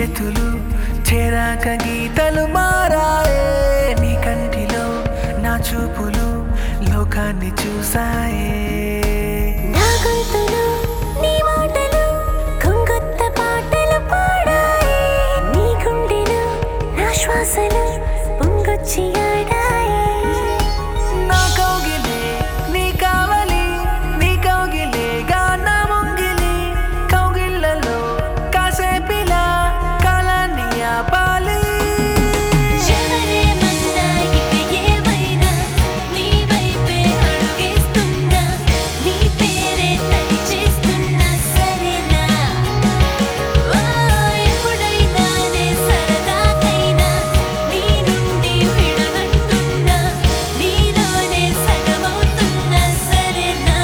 చేతులు చేరాక గీతలు మారాయే నీ కంటిలో నా చూపులు లోకాన్ని చూసాయే నా గొంతులో నీ మాటలు కొంగొత్త పాటలు పాడాయి నీ గుండెలో నా శ్వాసలు పొంగొచ్చి ఆడాయి నా కౌగిలే నీ కావలి నీ కౌగిలేగా నా ముంగిలి కౌగిళ్ళలో కాసేపిలా కాలాన్ని ఆపాలి ఎవరేమన్నా ఇక ఏమైనా నీ వైపే అడుగేస్తున్నా నీ పేరే తలిచేస్తున్నా సరేనా ఓ ఎప్పుడైనా నే సరదాకైనా నీ నుండి విడనంటున్నా నీలోనే సగమవుతున్నా సరేనా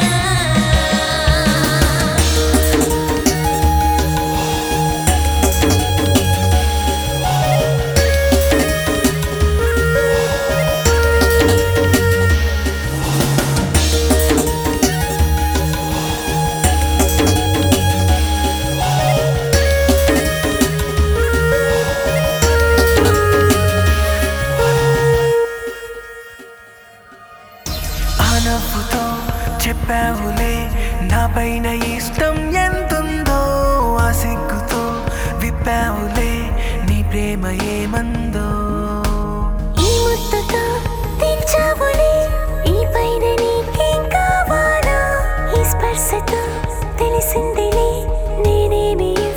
ఆ నవ్వుతో చెప్పావులే నా పైన ఇష్టం ఎంతుందో ఆ సిగ్గుతో విప్పావులే నీ ప్రేమ ఏమందో ఈ ముద్దతో తెచ్చావులే ఈ పైన నీకేం కావాలో ఈ స్పర్శతో తెలిసిందిలే నేనేమి